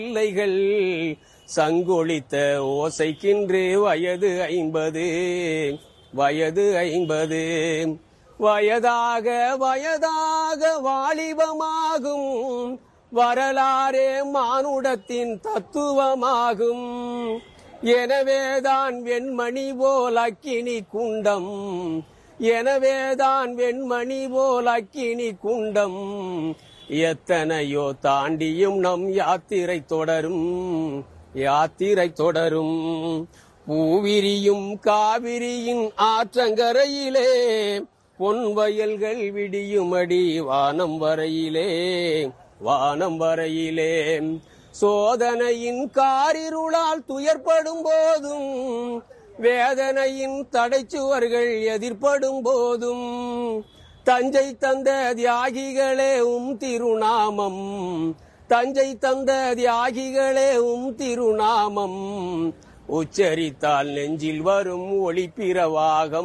பிள்ளைகள் சங்கொழித்த ஓசைக்கின்று வயது ஐம்பது வயது ஐம்பது வயதாக வயதாக வாலிபமாகும் வரலாறே மானுடத்தின் தத்துவமாகும் எனவேதான் வெண்மணி போல் அக்கினி குண்டம் எனவேதான் வெண்மணி போல் அக்கினி குண்டம் எத்தனையோ தாண்டியும் நம் யாத்திரை தொடரும் யாத்திரை தொடரும் பூவிரியும் காவிரியின் ஆற்றங்கரையிலே பொன் வயல்கள் விடியுமடி வானம் வரையிலே வானம் வரையிலே சோதனையின் காரிருளால் துயர்படும் போதும் வேதனையின் தடைச்சுவர்கள் எதிர்ப்படும் போதும் தஞ்சை தந்த தியாகிகளே உம் திருநாமம் தஞ்சை தந்த தியாகிகளே உம் திருநாமம் உச்சரித்தால் நெஞ்சில் வரும் ஒளிப்பிரவாகம்